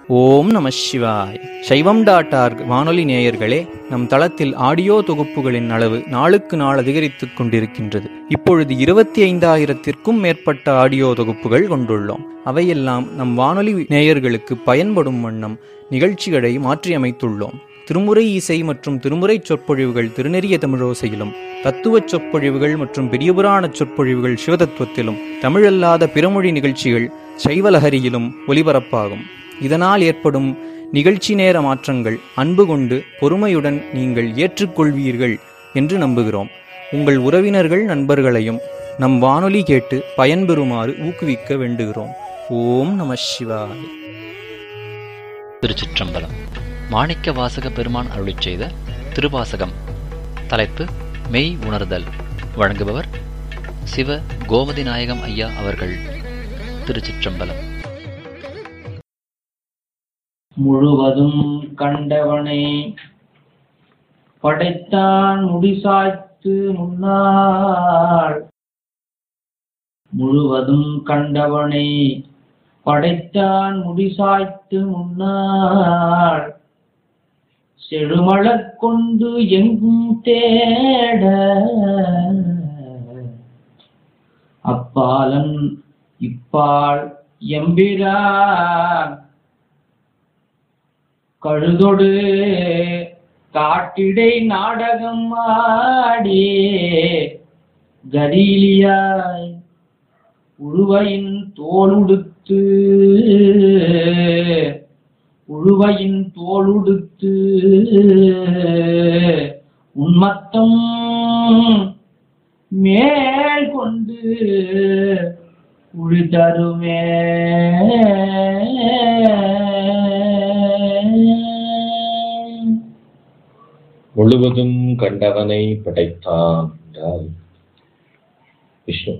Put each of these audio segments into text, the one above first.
ஓம் நம சிவாய் சைவம் டாட் ஆர்க் வானொலி நேயர்களே நம் தளத்தில் ஆடியோ தொகுப்புகளின் அளவு நாளுக்கு நாள் அதிகரித்துக் கொண்டிருக்கின்றது இப்பொழுது இருபத்தி ஐந்தாயிரத்திற்கும் மேற்பட்ட ஆடியோ தொகுப்புகள் கொண்டுள்ளோம் அவையெல்லாம் நம் வானொலி நேயர்களுக்கு பயன்படும் வண்ணம் நிகழ்ச்சிகளை மாற்றியமைத்துள்ளோம் திருமுறை இசை மற்றும் திருமுறை சொற்பொழிவுகள் திருநெறிய தமிழோசையிலும் தத்துவச் சொற்பொழிவுகள் மற்றும் பெரியபுராண சொற்பொழிவுகள் சிவதத்துவத்திலும் தமிழல்லாத பிறமொழி நிகழ்ச்சிகள் சைவலஹரியிலும் ஒலிபரப்பாகும் இதனால் ஏற்படும் நிகழ்ச்சி நேர மாற்றங்கள் அன்பு கொண்டு பொறுமையுடன் நீங்கள் ஏற்றுக்கொள்வீர்கள் என்று நம்புகிறோம் உங்கள் உறவினர்கள் நண்பர்களையும் நம் வானொலி கேட்டு பயன்பெறுமாறு ஊக்குவிக்க வேண்டுகிறோம் ஓம் நம சிவாய் திருச்சிற்றம்பலம் மாணிக்க வாசக பெருமான் அருளிச் செய்த திருவாசகம் தலைப்பு மெய் உணர்தல் வழங்குபவர் சிவ கோமதி நாயகம் ஐயா அவர்கள் திருச்சிற்றம்பலம் முழுவதும் கண்டவனை படைத்தான் முடிசாய்த்து முன்னாள் முழுவதும் கண்டவனை படைத்தான் முடிசாய்த்து முன்னாள் செழுமழக் கொண்டு எங்கும் தேட அப்பாலன் இப்பால் எம்பிரான் கழுதொடு காட்டிடை நாடகம் ஆடி கரீலியாய் உழுவையின் தோளுடுத்து உழுவையின் தோளுடுத்து உன்மத்தம் மேல் கொண்டு உழி தருமே முழுவதும் கண்டவனை படைத்தான் என்றால் விஷ்ணு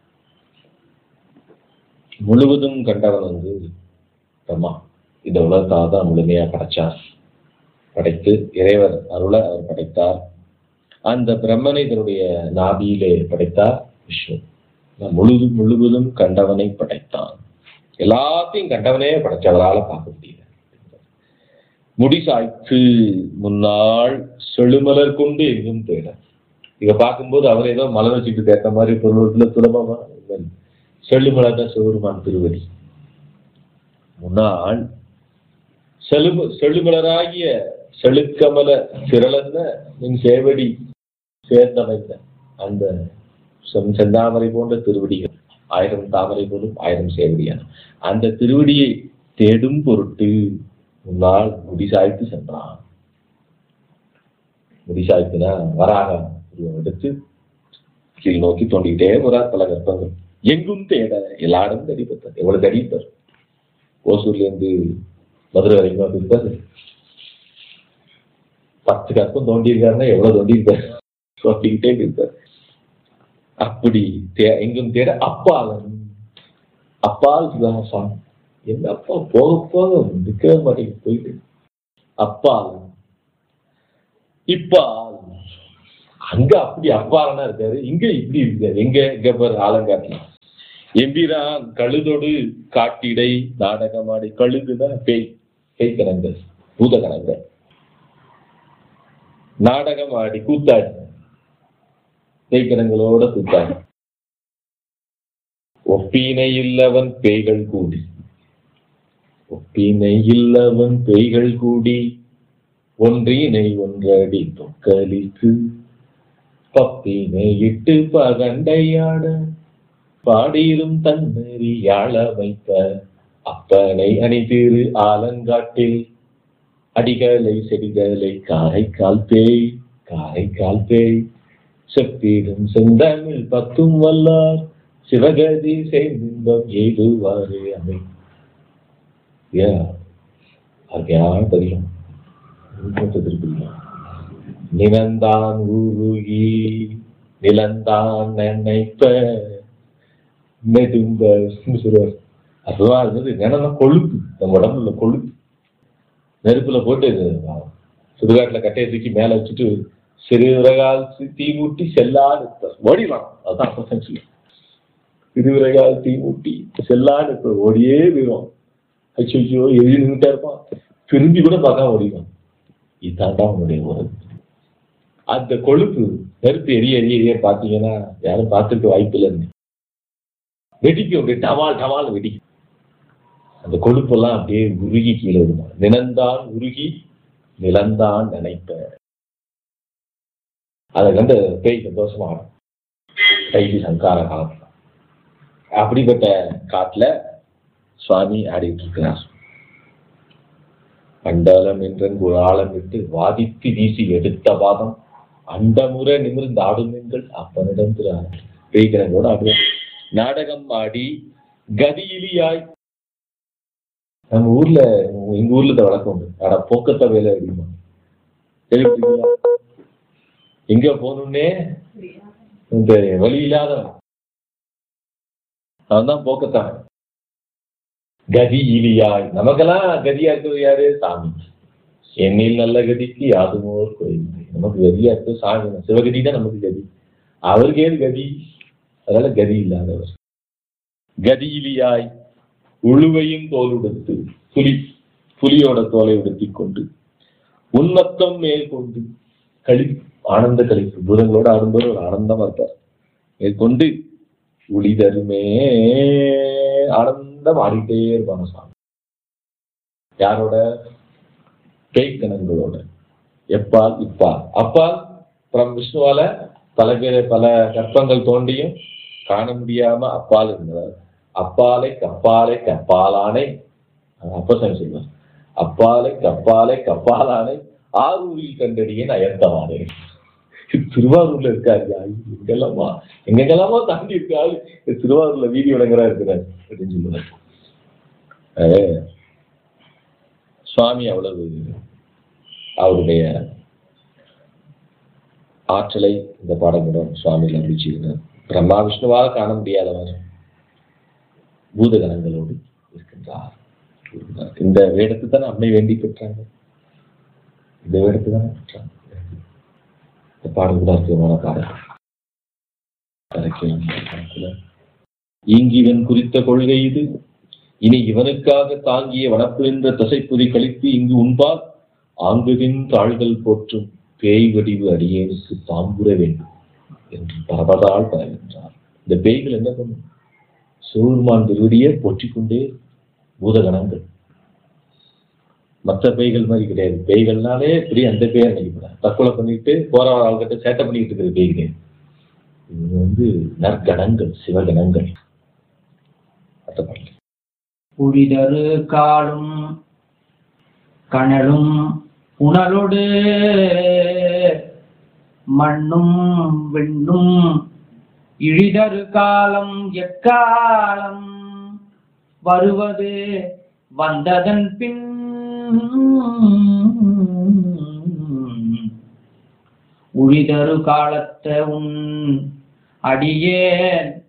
முழுவதும் கண்டவன் வந்து பிரம்மா இந்த உலகத்தாக தான் முழுமையா படைச்சார் படைத்து இறைவர் அருளை அவர் படைத்தார் அந்த பிரம்மனை தன்னுடைய நாபியிலே படைத்தார் விஷ்ணு நான் முழுது முழுவதும் கண்டவனை படைத்தான் எல்லாத்தையும் கண்டவனே படைச்சவரால பார்க்க முடியல முடிசாய்த்து முன்னாள் செழுமலர் கொண்டு எங்கும் தேட இத பார்க்கும்போது அவர் ஏதோ மலர் வச்சுட்டு கேட்ட மாதிரி பொருளுக்குள்ள சுலபமா செழுமலர் தான் சிவருமான் திருவடி முன்னாள் செழும செழுமலராகிய செழுக்கமல திரளன்ன நின் சேவடி சேர்ந்தமைத்த அந்த செம் செந்தாமரை போன்ற திருவடிகள் ஆயிரம் தாமரை போலும் ஆயிரம் சேவடியான அந்த திருவடியை தேடும் பொருட்டு முன்னால் முடிசாய்த்து சென்றான் முடிசாய்த்துனா வராக உருவம் எடுத்து கீழ் நோக்கி தோண்டிக்கிட்டே போறார் பல கற்பங்கள் எங்கும் தேட எல்லா இடமும் தேடி பார்த்தார் எவ்வளவு தேடி இருப்பார் ஓசூர்ல இருந்து மதுரை வரைக்கும் இருப்பாரு பத்து கற்பம் தோண்டி இருக்காருன்னா எவ்வளவு தோண்டி இருப்பாரு தோண்டிக்கிட்டே இருப்பார் அப்படி தே எங்கும் தேட அப்பாலன் அப்பால் சிவகாசான் என்ன அப்பா போக போக நிற்கவே மாட்டேங்குது போயிட்டு அப்பால் இப்பால் அங்க அப்படி அப்பாலனா இருக்காரு இங்க இப்படி இருக்காரு எங்க இங்க பாரு ஆலங்காட்டில் எம்பிரான் கழுதொடு காட்டிடை நாடகமாடி கழுதுனா பேய் பேய் கணங்கள் பூத கணங்கள் நாடகமாடி கூத்தாடி பேய் கணங்களோட கூத்தாடி ஒப்பீனை இல்லவன் பேய்கள் கூடி ஒப்பினை இல்லவன் பேய்கள் கூடி ஒன்றினை ஒன்றடி தொக்கலித்து பப்பினை இட்டு பகண்டையாட பாடியிலும் தன்னறி யாழ வைத்த அப்பனை அணிதிரு ஆலங்காட்டில் அடிகளை செடிகளை காரைக்கால் பேய் காரைக்கால் பேய் செப்பிடும் செந்தமிழ் பத்தும் வல்லார் சிவகதி செய்தின்பம் எய்துவாறு அமை அருமையான பதியம் திருப்பியம் நிலந்தான் உருகி நிலந்தான் நினைப்ப நெடும்ப சொல்லுவார் அதுவா இருந்தது நினைனா கொழுப்பு நம்ம உடம்புல உள்ள கொழுப்பு நெருப்புல போட்டு சுடுகாட்டுல கட்டையை தூக்கி மேல வச்சுட்டு சிறுவிரகால் தீ மூட்டி செல்லாது ஓடிடலாம் அதுதான் அப்பதான் சொல்லு சிறுவிரகால் தீ மூட்டி செல்லாது ஓடியே போயிடும் ஐயோ எழுதி நின்றுட்டே இருப்பான் திரும்பி கூட பார்க்காம ஓடிவான் இதாண்டா உன்னுடைய உறவு அந்த கொழுப்பு நெருப்பு எரிய எரிய எரிய பார்த்தீங்கன்னா யாரும் பார்த்துருக்க வாய்ப்பு இல்லைன்னு வெடிக்கும் அப்படியே டவால் டவால் வெடிக்கும் அந்த கொழுப்பெல்லாம் அப்படியே உருகி கீழே விடுமா நிலந்தான் உருகி நிலந்தான் நினைப்ப அதை கண்டு பேய் சந்தோஷமா ஆடும் கைதி சங்கார காலம் அப்படிப்பட்ட காட்டுல சுவாமி ஆடிட்டு இருக்கிறார் அண்டலம் என்றன் குழாலம் விட்டு வாதித்து வீசி எடுத்த வாதம் அண்டமுறை நிமிர்ந்து ஆடுமெங்கள் அப்பனிடம் திரு பேய்கிறதோட ஆடுவோம் நாடகம் ஆடி கதியிலியாய் நம்ம ஊர்ல எங்க ஊர்ல இந்த வழக்கம் உண்டு ஆனா போக்கத்த வேலை அப்படிமா கேள்விப்பட்டீங்களா எங்க போகணும்னே இந்த வழி இல்லாதவன் அவன் தான் போக்கத்தான் கதி இலியாய் நமக்கெல்லாம் கதியா இருக்கிறது யாரு சாமி என்னில் நல்ல கதிக்கு யாதுமோ ஒரு கோயில் நமக்கு கதியா இருக்கிறது சாமி தான். சிவகதி தான் நமக்கு கதி அவருக்கு ஏது கதி அதனால கதி இல்லாதவர் கதியிலியாய் உழுவையும் தோல் உடுத்து புலி புலியோட தோலை உடுத்திக் கொண்டு உன்மத்தம் மேல் கொண்டு களி ஆனந்த கழிப்பு பூதங்களோட ஆடும்போது ஒரு ஆனந்தமா இருப்பார் மேற்கொண்டு உளிதருமே ஆனந்தம் ஆடிட்டே இருப்பாங்க சாமி யாரோட பேய்க்கணங்களோட எப்பால் இப்பால் அப்பால் புறம் விஷ்ணுவால பல பேர் பல கற்பங்கள் தோண்டியும் காண முடியாம அப்பால் இருந்தவர் அப்பாலை கப்பாலை கப்பாலானை அப்பசாமி சொல்வார் அப்பாலை கப்பாலை கப்பாலானை ஆரூரில் கண்டடியேன் அயர்த்தமானே திருவாரூர்ல இருக்காரு எங்கெல்லாமா எங்கெல்லாமா தாண்டி இருக்காரு திருவாரூர்ல வீதி விளங்குறா இருக்கிறார் அப்படின்னு சொல்லுவார் அஹ் சுவாமி அவ்வளவு அவருடைய ஆற்றலை இந்த பாடங்களுடன் சுவாமியில் அறிவிச்சுகிறார் பிரம்மா விஷ்ணுவாக காண முடியாதவர் பூதகணங்களோடு இருக்கின்றார் இருக்கிறார். இந்த வேடத்தை தான் அம்மை வேண்டி பெற்றாங்க இந்த வேடத்தை தானே பெற்றாங்க இந்த பாடல் கூட அற்புதமான பாடல் கரைக்கலாம் கணக்குல. ஈங்கிவன் குறித்த கொள்கை இது இனி இவனுக்காக தாங்கிய வனப்புகின்ற தசைப்புதி கழித்து இங்கு உண்பால் ஆங்குதின் தாள்கள் போற்றும் பேய் வடிவு அடியேனுக்கு தாம்புர வேண்டும் என்று பரபதால் பரவின்றார் இந்த பேய்கள் என்ன பண்ணும் சிவபெருமான் திருவடியே போற்றிக்கொண்டே பூதகணங்கள் மற்ற பேய்கள் மாதிரி கிடையாது பேய்கள்னாலே இப்படி அந்த பேர் நினைக்கப்படாது தற்கொலை பண்ணிட்டு போற ஆள்கிட்ட சேட்டை பண்ணிட்டு இருக்கிற பேய் கிடையாது இது வந்து நற்கணங்கள் சிவகணங்கள் அடுத்த பாடல். புரிதரு காலும் கனலும் புனலொடு மண்ணும் விண்ணும் இழிதரு காலம் எக்காலம் வருவது வந்ததன் பின் உழிதரு காலத்த உன் அடியேன்